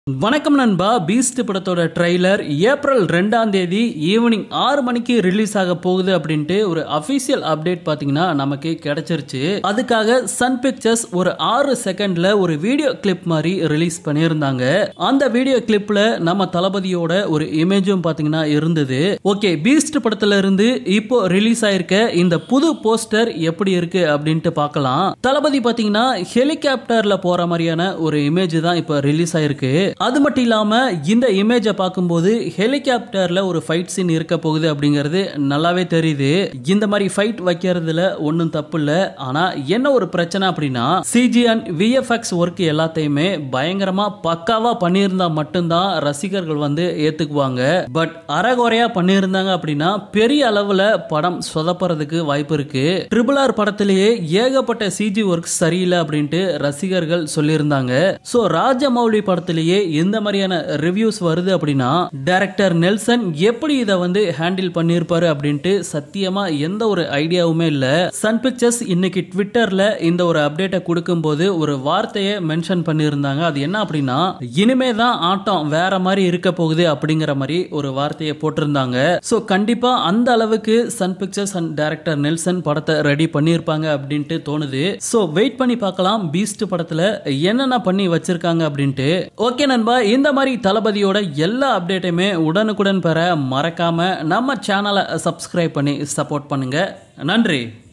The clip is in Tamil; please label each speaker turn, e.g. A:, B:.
A: வணக்கம் நண்பா பீஸ்ட் படத்தோட ட்ரெய்லர் ஏப்ரல் ரெண்டாம் தேதி ஈவினிங் ஆறு மணிக்கு ரிலீஸ் ஆக போகுது அப்படின்ட்டு ஒரு அபிஷியல் அப்டேட் பாத்தீங்கன்னா நமக்கு கிடைச்சிருச்சு அதுக்காக சன் பிக்சர்ஸ் ஒரு ஆறு செகண்ட்ல ஒரு வீடியோ கிளிப் மாதிரி ரிலீஸ் பண்ணியிருந்தாங்க அந்த வீடியோ கிளிப்ல நம்ம தளபதியோட ஒரு இமேஜும் பாத்தீங்கன்னா இருந்தது ஓகே பீஸ்ட் படத்துல இருந்து இப்போ ரிலீஸ் ஆயிருக்க இந்த புது போஸ்டர் எப்படி இருக்கு அப்படின்ட்டு பார்க்கலாம் தளபதி பாத்தீங்கன்னா ஹெலிகாப்டர்ல போற மாதிரியான ஒரு இமேஜ் தான் இப்போ ரிலீஸ் ஆயிருக்கு அது மட்டும் இல்லாம இந்த இமேஜை பார்க்கும்போது ஹெலிகாப்டர்ல ஒரு ஃபைட் சீன் இருக்க போகுது அப்படிங்கிறது நல்லாவே தெரியுது இந்த மாதிரி ஃபைட் வைக்கிறதுல ஒன்றும் தப்பு இல்லை ஆனா என்ன ஒரு பிரச்சனை அப்படின்னா சிஜி அண்ட் விஎஃப்எக்ஸ் ஒர்க் எல்லாத்தையுமே பயங்கரமா பக்காவா பண்ணியிருந்தா மட்டும்தான் ரசிகர்கள் வந்து ஏத்துக்குவாங்க பட் அறகுறையா பண்ணியிருந்தாங்க அப்படின்னா பெரிய அளவுல படம் சொதப்புறதுக்கு வாய்ப்பு இருக்கு ட்ரிபிள் ஆர் படத்திலேயே ஏகப்பட்ட சிஜி ஒர்க் சரியில்லை அப்படின்ட்டு ரசிகர்கள் சொல்லியிருந்தாங்க ஸோ ராஜமௌலி படத்திலேயே எந்த மாதிரியான ரிவ்யூஸ் வருது அப்படின்னா டைரக்டர் நெல்சன் எப்படி இதை வந்து ஹேண்டில் பண்ணியிருப்பாரு அப்படின்ட்டு சத்தியமா எந்த ஒரு ஐடியாவுமே இல்ல சன் பிக்சர்ஸ் இன்னைக்கு ட்விட்டர்ல இந்த ஒரு அப்டேட்டை கொடுக்கும்போது ஒரு வார்த்தையை மென்ஷன் பண்ணியிருந்தாங்க அது என்ன அப்படின்னா இனிமே தான் ஆட்டம் வேற மாதிரி இருக்க போகுது அப்படிங்கிற மாதிரி ஒரு வார்த்தையை போட்டிருந்தாங்க ஸோ கண்டிப்பா அந்த அளவுக்கு சன் பிக்சர்ஸ் அண்ட் டைரக்டர் நெல்சன் படத்தை ரெடி பண்ணியிருப்பாங்க அப்படின்ட்டு தோணுது ஸோ வெயிட் பண்ணி பார்க்கலாம் பீஸ்ட் படத்துல என்னென்ன பண்ணி வச்சிருக்காங்க அப்படின்ட்டு ஓகே நண்பா இந்த மாதிரி தளபதியோட எல்லா அப்டேட்டையுமே உடனுக்குடன் பெற மறக்காம நம்ம சேனலை சப்ஸ்கிரைப் பண்ணி சப்போர்ட் பண்ணுங்க நன்றி